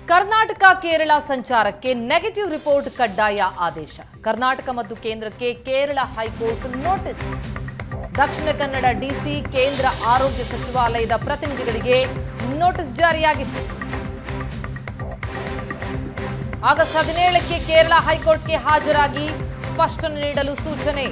ಕರ್ನಾಟಕ ಕೇರಳ ಸಂಚಾರಕ್ಕೆ negative report ಕಡ್ಡಾಯ ಆದೇಶ ಕರ್ನಾಟಕ ಮತ್ತು ಕೇಂದ್ರಕ್ಕೆ ಕೇರಳ ಹೈಕೋರ್ಟ್ ನೋಟಿಸ್ ದಕ್ಷಿಣ ಕನ್ನಡ ಡಿಸಿ ಕೇಂದ್ರ ಆರೋಗ್ಯ ಸಚಿವಾಲಯದ ಪ್ರತಿನಿಧಿಗಳಿಗೆ ನೋಟಿಸ್ ಜಾರಿಯಾಗಿದೆ ಆಗಸ್ಟ್ ಹದಿನೇಳಕ್ಕೆ ಕೇರಳ ಹೈಕೋರ್ಟ್ಗೆ ಹಾಜರಾಗಿ ಸ್ಪಷ್ಟನೆ ನೀಡಲು ಸೂಚನೆ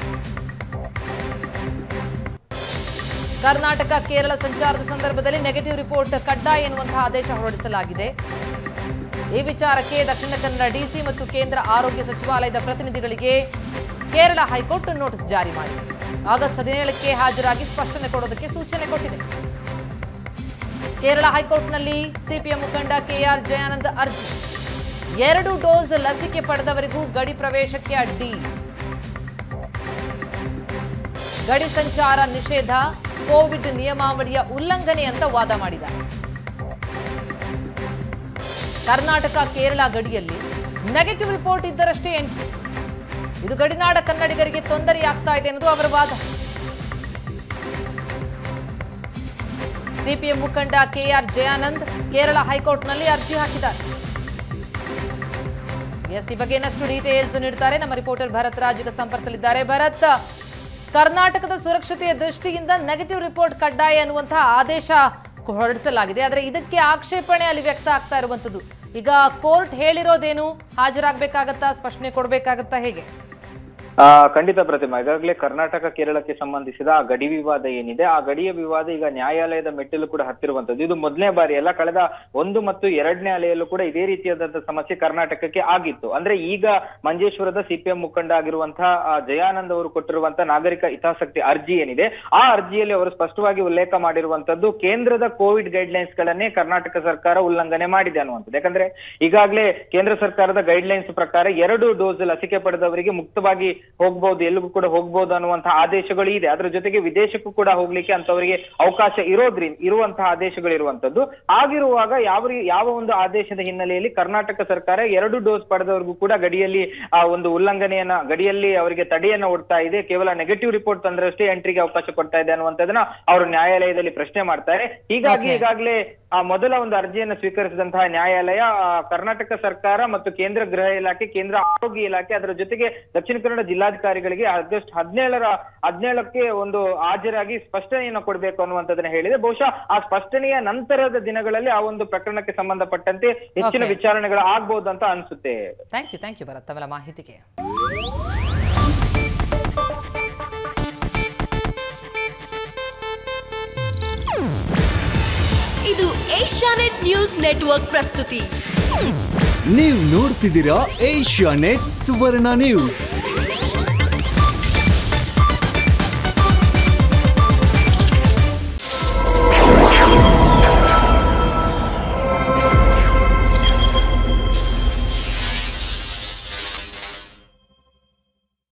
ಕರ್ನಾಟಕ ಕೇರಳ ಸಂಚಾರದ ಸಂದರ್ಭದಲ್ಲಿ ನೆಗೆಟಿವ್ ರಿಪೋರ್ಟ್ ಕಡ್ಡಾಯ ಎನ್ನುವಂತಹ ಆದೇಶ ಹೊರಡಿಸಲಾಗಿದೆ ಈ ವಿಚಾರಕ್ಕೆ ದಕ್ಷಿಣ ಕನ್ನಡ ಡಿಸಿ ಮತ್ತು ಕೇಂದ್ರ ಆರೋಗ್ಯ ಸಚಿವಾಲಯದ ಪ್ರತಿನಿಧಿಗಳಿಗೆ ಕೇರಳ ಹೈಕೋರ್ಟ್ ನೋಟಿಸ್ ಜಾರಿ ಮಾಡಿದೆ ಆಗಸ್ಟ್ ಹದಿನೇಳಕ್ಕೆ ಹಾಜರಾಗಿ ಸ್ಪಷ್ಟನೆ ಕೊಡೋದಕ್ಕೆ ಸೂಚನೆ ಕೊಟ್ಟಿದೆ ಕೇರಳ ಹೈಕೋರ್ಟ್ನಲ್ಲಿ ಸಿಪಿಎಂ ಮುಖಂಡ ಕೆಆರ್ ಜಯಾನಂದ್ ಅರ್ಜಿ ಎರಡು ಡೋಸ್ ಲಸಿಕೆ ಪಡೆದವರಿಗೂ ಗಡಿ ಪ್ರವೇಶಕ್ಕೆ ಅಡ್ಡಿ ಗಡಿ ಸಂಚಾರ ನಿಷೇಧ ಕೋವಿಡ್ ನಿಯಮಾವಳಿಯ ಉಲ್ಲಂಘನೆ ಅಂತ ವಾದ ಮಾಡಿದ್ದಾರೆ ಕರ್ನಾಟಕ ಕೇರಳ ಗಡಿಯಲ್ಲಿ ನೆಗೆಟಿವ್ ರಿಪೋರ್ಟ್ ಇದ್ದರಷ್ಟೇ ಎಂಟ್ರಿ ಇದು ಗಡಿನಾಡ ಕನ್ನಡಿಗರಿಗೆ ತೊಂದರೆಯಾಗ್ತಾ ಇದೆ ಅನ್ನೋದು ಅವರ ವಾದ ಸಿಪಿಎಂ ಮುಖಂಡ ಕೆಆರ್ ಜಯಾನಂದ್ ಕೇರಳ ಹೈಕೋರ್ಟ್ನಲ್ಲಿ ಅರ್ಜಿ ಹಾಕಿದ್ದಾರೆ ಎಸ್ ಈ ಬಗ್ಗೆ ಇನ್ನಷ್ಟು ಡೀಟೇಲ್ಸ್ ನೀಡ್ತಾರೆ ನಮ್ಮ ರಿಪೋರ್ಟರ್ ಭರತ್ ರಾಜ್ ಈಗ ಸಂಪರ್ಕದಲ್ಲಿದ್ದಾರೆ ಭರತ್ ಕರ್ನಾಟಕದ ಸುರಕ್ಷತೆಯ ದೃಷ್ಟಿಯಿಂದ ನೆಗೆಟಿವ್ ರಿಪೋರ್ಟ್ ಕಡ್ಡಾಯ ಅನ್ನುವಂತಹ ಆದೇಶ ಹೊರಡಿಸಲಾಗಿದೆ ಆದರೆ ಇದಕ್ಕೆ ಆಕ್ಷೇಪಣೆ ಅಲ್ಲಿ ವ್ಯಕ್ತ ಆಗ್ತಾ ಇರುವಂತದ್ದು ಈಗ ಕೋರ್ಟ್ ಹೇಳಿರೋದೇನು ಹಾಜರಾಗಬೇಕಾಗತ್ತಾ ಸ್ಪಷ್ಟನೆ ಕೊಡಬೇಕಾಗತ್ತಾ ಹೇಗೆ ಆ, ಖಂಡಿತ ಪ್ರತಿಮಾ ಈಗಾಗಲೇ ಕರ್ನಾಟಕ ಕೇರಳಕ್ಕೆ ಸಂಬಂಧಿಸಿದ ಆ ಗಡಿ ವಿವಾದ ಏನಿದೆ ಆ ಗಡಿಯ ವಿವಾದ ಈಗ ನ್ಯಾಯಾಲಯದ ಮೆಟ್ಟಿಲು ಕೂಡ ಹತ್ತಿರುವಂತದ್ದು ಇದು ಮೊದಲನೇ ಬಾರಿ ಅಲ್ಲ ಕಳೆದ ಒಂದು ಮತ್ತು ಎರಡನೇ ಅಲೆಯಲ್ಲೂ ಕೂಡ ಇದೇ ರೀತಿಯಾದಂತಹ ಸಮಸ್ಯೆ ಕರ್ನಾಟಕಕ್ಕೆ ಆಗಿತ್ತು ಅಂದ್ರೆ ಈಗ ಮಂಜೇಶ್ವರದ ಸಿಪಿಎಂ ಮುಖಂಡ ಆಗಿರುವಂತಹ ಆ, ಜಯಾನಂದ್ ಅವರು ಕೊಟ್ಟಿರುವಂತಹ ನಾಗರಿಕ ಹಿತಾಸಕ್ತಿ ಅರ್ಜಿ ಏನಿದೆ ಆ ಅರ್ಜಿಯಲ್ಲಿ ಅವರು ಸ್ಪಷ್ಟವಾಗಿ ಉಲ್ಲೇಖ ಮಾಡಿರುವಂತದ್ದು ಕೇಂದ್ರದ ಕೋವಿಡ್ ಗೈಡ್ಲೈನ್ಸ್ ಗಳನ್ನೇ ಕರ್ನಾಟಕ ಸರ್ಕಾರ ಉಲ್ಲಂಘನೆ ಮಾಡಿದೆ ಅನ್ನುವಂಥದ್ದು ಯಾಕಂದ್ರೆ ಈಗಾಗಲೇ ಕೇಂದ್ರ ಸರ್ಕಾರದ ಗೈಡ್ಲೈನ್ಸ್ ಪ್ರಕಾರ ಎರಡು ಡೋಸ್ ಲಸಿಕೆ ಪಡೆದವರಿಗೆ ಮುಕ್ತವಾಗಿ ಹೋಗ್ಬೋದು ಎಲ್ಲಿಗೂ ಕೂಡ ಹೋಗ್ಬೋದು ಅನ್ನುವಂತಹ ಆದೇಶಗಳು ಇದೆ ಅದರ ಜೊತೆಗೆ ವಿದೇಶಕ್ಕೂ ಕೂಡ ಹೋಗ್ಲಿಕ್ಕೆ ಅಂತವರಿಗೆ ಅವಕಾಶ ಇರೋದ್ರಿಂದ ಇರುವಂತಹ ಆದೇಶಗಳು ಇರುವಂತದ್ದು ಆಗಿರುವಾಗ ಯಾವ ರೀ- ಯಾವ ಒಂದು ಆದೇಶದ ಹಿನ್ನೆಲೆಯಲ್ಲಿ ಕರ್ನಾಟಕ ಸರ್ಕಾರ ಎರಡು ಡೋಸ್ ಪಡೆದವರಿಗೂ ಕೂಡ ಗಡಿಯಲ್ಲಿ ಆ ಒಂದು ಉಲ್ಲಂಘನೆಯನ್ನ ಗಡಿಯಲ್ಲಿ ಅವರಿಗೆ ತಡೆಯನ್ನ ಒಡ್ತಾ ಇದೆ ಕೇವಲ ನೆಗೆಟಿವ್ ರಿಪೋರ್ಟ್ ತಂದ್ರಷ್ಟೇ ಎಂಟ್ರಿಗೆ ಅವಕಾಶ ಕೊಡ್ತಾ ಇದೆ ಅನ್ನುವಂಥದ್ದನ್ನ ಅವರು ನ್ಯಾಯಾಲಯದಲ್ಲಿ ಪ್ರಶ್ನೆ ಮಾಡ್ತಾರೆ ಹೀಗಾಗಿ Okay. ಈಗಾಗಲೇ ಆ ಮೊದಲ ಒಂದು ಅರ್ಜಿಯನ್ನು ಸ್ವೀಕರಿಸಿದಂತಹ ನ್ಯಾಯಾಲಯ ಆ, ಕರ್ನಾಟಕ ಸರ್ಕಾರ ಮತ್ತು ಕೇಂದ್ರ ಗೃಹ ಇಲಾಖೆ ಕೇಂದ್ರ ಆರೋಗ್ಯ ಇಲಾಖೆ ಅದರ ಜೊತೆಗೆ ದಕ್ಷಿಣ ಕನ್ನಡ ಜಿಲ್ಲಾಧಿಕಾರಿಗಳಿಗೆ ಆಗಸ್ಟ್ ಹದಿನೇಳರ ಹದಿನೇಳಕ್ಕೆ ಒಂದು ಹಾಜರಾಗಿ ಸ್ಪಷ್ಟನೆಯನ್ನು ಕೊಡಬೇಕು ಅನ್ನುವಂಥದ್ದನ್ನ ಹೇಳಿದೆ ಬಹುಶಃ ಆ ಸ್ಪಷ್ಟನೆಯ ನಂತರದ ದಿನಗಳಲ್ಲಿ ಆ ಒಂದು ಪ್ರಕರಣಕ್ಕೆ ಸಂಬಂಧಪಟ್ಟಂತೆ ಹೆಚ್ಚಿನ Okay. ವಿಚಾರಣೆಗಳು ಆಗ್ಬಹುದು ಅಂತ ಅನ್ಸುತ್ತೆ thank you thank you Bharath ತಮ್ಮೆಲ್ಲ ಮಾಹಿತಿಗೆ ಇದು ಏಷ್ಯಾನೆಟ್ ನ್ಯೂಸ್ ನೆಟ್ವರ್ಕ್ ಪ್ರಸ್ತುತಿ ನೀವು ನೋಡ್ತಿದ್ದೀರಾ ಏಷ್ಯಾ ನೆಟ್ ಸುವರ್ಣ ನ್ಯೂಸ್